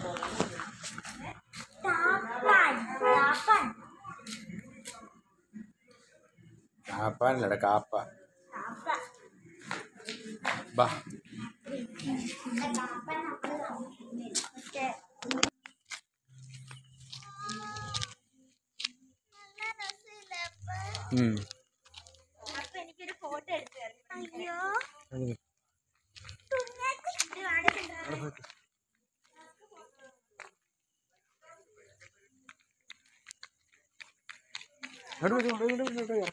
കാപ്പാനല്ലടാ കാപ്പ ബാ ഉം. അപ്പൊ എനിക്കൊരു ഫോട്ടോ എടുത്തു അയ്യോ ഉം. ഇങ്ങോട്ട് വരൂ, ഇങ്ങോട്ട് വരൂ, ഇങ്ങോട്ട് വരൂ.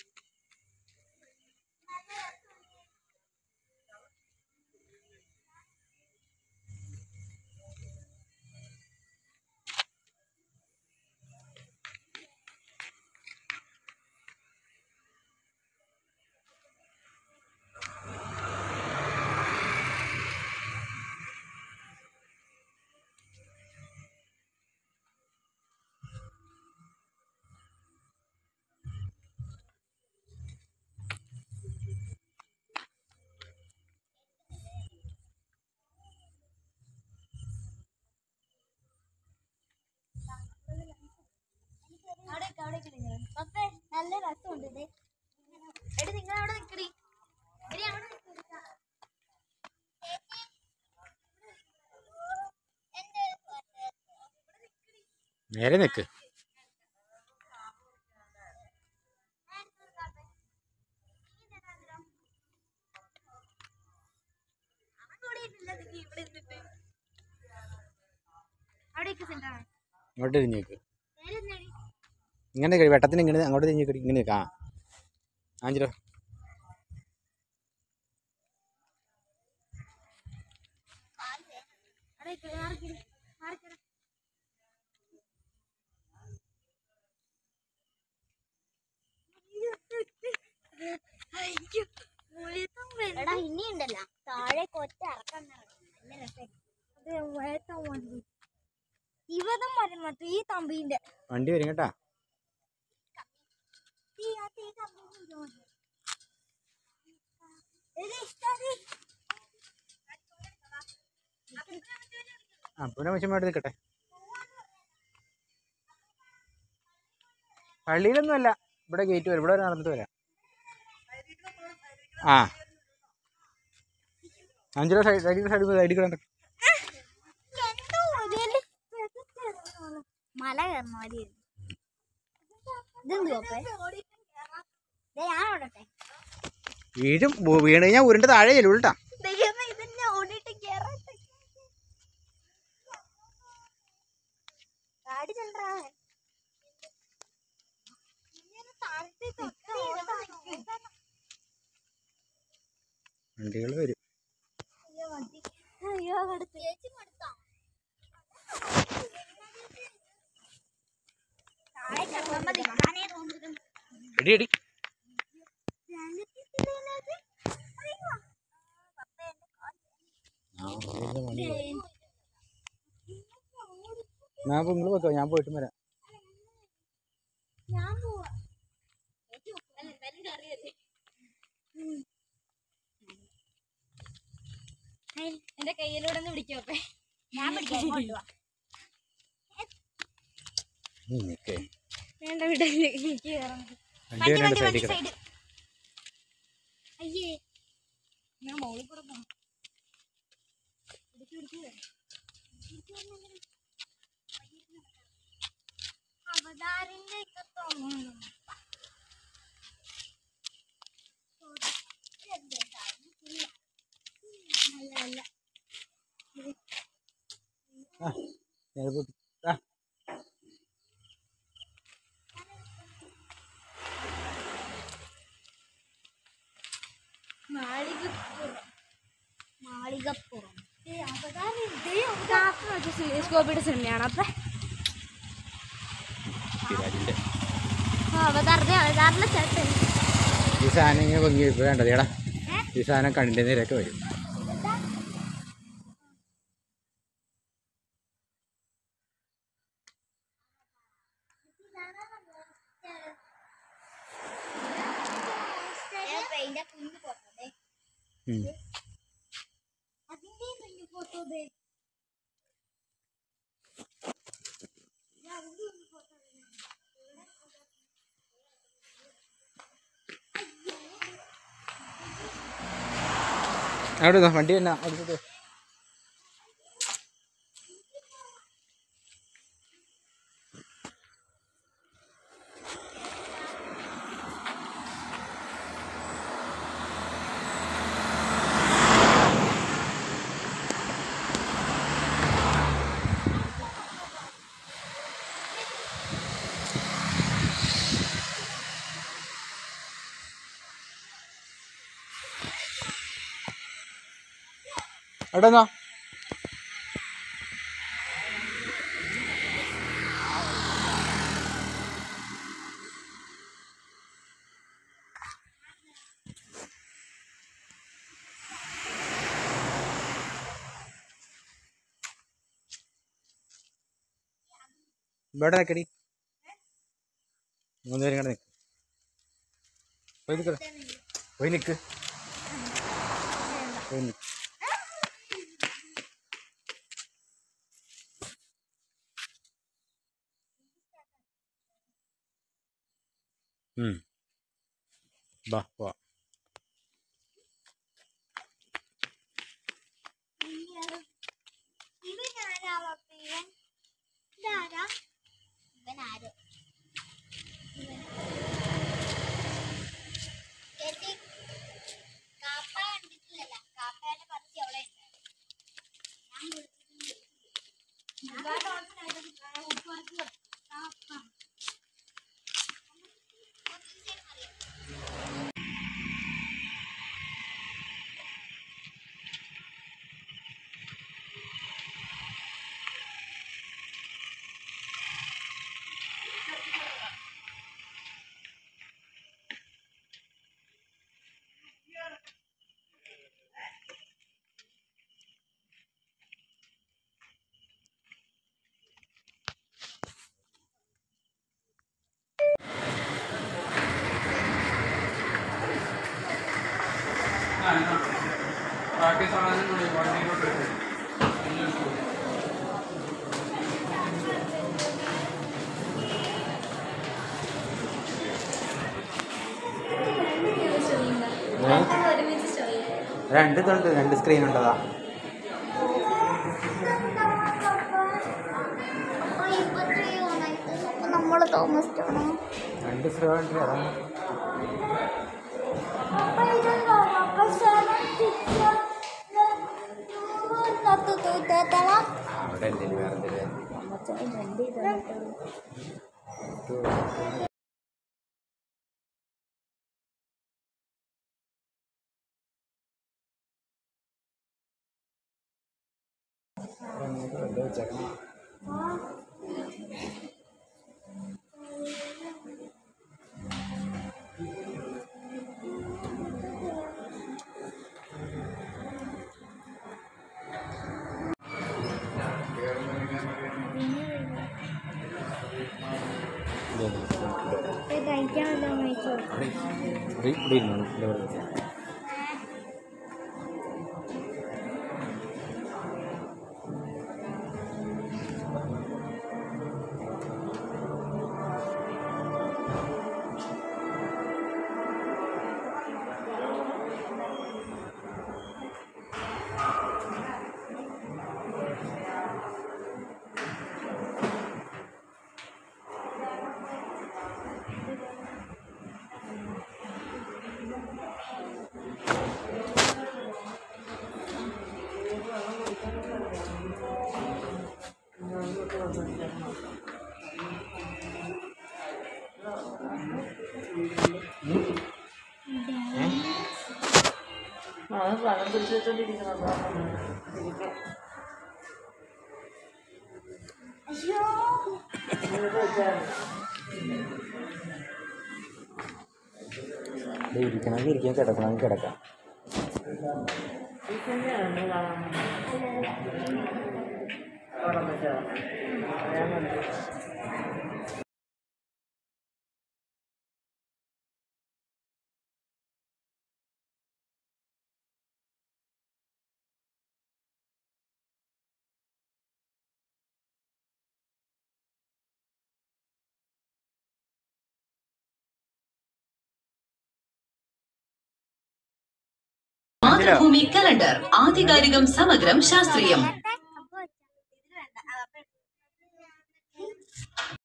അവിടേക്ക് അവിടേക്ക് നിങ്ങൾ പപ്പേ നല്ല രസമുണ്ട് ഇത് എടി നിങ്ങൾ അവിടെ നിൽക്കടി എടി അവിടെ നിൽക്കടി നേരെ നിക്ക് അവിടേക്ക് സെന്ററാണ് ഇങ്ങോട്ട് തിരിഞ്ഞേക്ക് നേരെ നേടി ഇങ്ങനെ കഴി വെട്ടത്തിന് ഇങ്ങനെ അങ്ങോട്ട് തിരിഞ്ഞേക്ക് ഇങ്ങനെ നിൽക്കാം ആഞ്ചലോ അവിടേക്ക് മാറിക്കിടി മാറിക്കിട എടാ ഇനിയുണ്ടല്ലോ താഴെ കൊറ്റ ഇറക്കാൻ ഇവതും മരം മറ്റു ഈ തമ്പീന്റെ വണ്ടി വരും കേട്ടാ ഈ ആ തീ തമ്പീന്റെ മതി. എടി, ഇഷ്ടടി. ആ പിന്നെ മനുഷ്യന്മാരുടെ നിൽക്കട്ടെ പള്ളിയിലൊന്നും അല്ല ഇവിടെ ഗേറ്റ് വരും ഇവിടെ വരെ നടന്നിട്ട് വരാം ആ അഞ്ചര സൈഡ് സൈഡിൽ സൈഡിൽ സൈഡിൽ കിടന്നു എന്തോ ഇതില് മല കയറണ മാതിരി ഇതെന്തുവാ ഞാൻ ഓടട്ടെ വീഴും ബോ- വീണ് കഴിഞ്ഞാൽ ഉരുണ്ട് താഴെ ചെല്ലും കേട്ടാ ദൈവമേ ഇതെന്നെ ഓടിയിട്ട് കേറട്ടെ ഗാഡി ചെല്ലറാ വണ്ടികൾ വരും അയ്യോ അടുത്ത് ചേച്ചി മടുത്താ താഴെ കിടക്കുമ്പോ നിൽക്കാനേ തോന്നുന്നു എടി എടി ഞാൻ നിങ്ങൾ വെക്കോ ഞാൻ പോയിട്ടും വരാം ഞാൻ പോവാ എന്റെ കയ്യിലൂടെ ഒന്ന് പിടിക്കോപ്പേ ഞാൻ പിടിക്കാം ഇങ്ങോട്ട് വാ. നീ നിൽക്കേ വേണ്ട വിടല്ലേ എനിക്ക് കയറാൻ വണ്ടി വരാണ്ട് സൈഡിൽ കിടക്കാം സൈഡ് അയ്യേ ഞാൻ മോളിൽ കൂടെ പോണം പിടിക്ക്, പിടിക്ക്. പിടിക്ക് വന്നെങ്കിലും. അവതാരിന്റെ ഒക്കെ തോന്നുന്നു അല്ല അല്ല ഞാൻ ഇത് പൊട്ടി- ആ മാളികപ്പുറം മാളികപ്പുറം സ്കോപ്പിയുടെ സിനിമയാണ് അപ്പൊ സിരാജിന്റെ അവതാറിന്റെ അവതാറിന്റെ ചേട്ടൻ ഈ സാധനം ഇങ്ങനെ പൊങ്ങി ഇപ്പൊ വേണ്ടത് എടാ ഈ സാധനം കണ്ണിന്റെ നേരെയൊക്കെ വരും അതിന്റെ കുഞ്ഞു പോട്ടെ ഉം. അതിന്റെ കുഞ്ഞു ഫോട്ടോ അവിടെ നിന്നോ, വണ്ടി തന്നെ അടുത്തത് അവിടെ നിന്നോ ഇവിടെ നിൽക്കടി മൂന്ന് പേരും കൂടെ നിൽക്ക് പോയി നിൽക്ക പോയി നിൽക്ക് പോയി നിൽക്ക് ഉം. ബാ പോവാ ഇവൻ ആരാ പപ്പി? ഇവൻ ഇതാരാ? ഇവൻ ആരോ. ഇവൻ. ചേച്ചി, കാപ്പ കണ്ടിട്ടില്ലല്ലോ. കാപ്പേന്റെ പറിച്ച് അവിടെ ഉണ്ട്. ഞാൻ വിളിച്ചിട്ടുണ്ട്. ഒരുപാട് ഓർമ്മയുണ്ടായിരുന്നു. ആ, ഉപ്പ് വറുത്ത് കാപ്പ. കുറച്ച് ദിവസം അറിയാം. രണ്ട് ഇതുണ്ട് രണ്ട് സ്ക്രീൻ ഉണ്ടതാ അപ്പൊ ഇപ്പൊ ത്രീ ഓണായിട്ട് അപ്പൊ നമ്മള് തോമസ് ടോണോ രണ്ട് സ്ക്രീൻ ഉണ്ട് അതാണ് അപ്പൊ ഇതെന്താ അപ്പൊ സെവൻ സിക്സ് അവിടെ എന്തെങ്കിലും വേറെ എന്തെങ്കിലും വെച്ചേക്കണം കഴിക്കാമല്ലോ മേടിച്ചോ ഇവിടെ ഇവിടെ ഇരുന്നു ഇവിടെ വെച്ചേ അത് പണം പിടിച്ചു വെച്ചോണ്ടിരിക്കുന്നത് അയ്യോ ഇവിടെ ഇരിക്കണമെങ്കിൽ ഇരിക്കാം കിടക്കണമെങ്കിൽ കിടക്കാം ഈ തന്നെയാണ് കാണാൻ ഓടാൻ പറ്റുക അറിയാൻ വേണ്ടി മാതൃഭൂമി കലണ്ടർ ആധികാരികം സമഗ്രം ശാസ്ത്രീയം